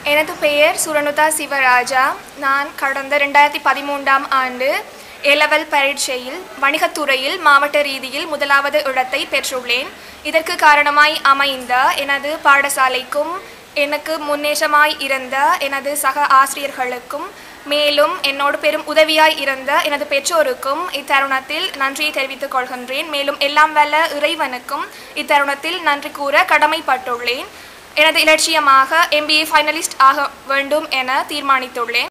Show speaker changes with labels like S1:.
S1: எனது பெயர் சுரனுதா சிவராஜா நான் கடந்த ரெண்டாயிரத்தி பதிமூன்றாம் ஆண்டு ஏலவல் பரீட்சையில் வணிகத்துறையில் மாவட்ட ரீதியில் முதலாவது இடத்தை பெற்றுள்ளேன் இதற்கு காரணமாய் அமைந்த எனது பாடசாலைக்கும் எனக்கு முன்னேற்றமாய் இருந்த எனது சக ஆசிரியர்களுக்கும் மேலும் என்னோடு பெரும் உதவியாய் இருந்த எனது பெற்றோருக்கும் இத்தருணத்தில் நன்றியை தெரிவித்துக் கொள்கின்றேன் மேலும் எல்லாம் வல்ல இறைவனுக்கும் இத்தருணத்தில் நன்றி கூற கடமைப்பட்டுள்ளேன் எனது இலட்சியமாக எம்பிஏ ஃபைனலிஸ்ட் ஆக வேண்டும் என தீர்மானித்துள்ளேன்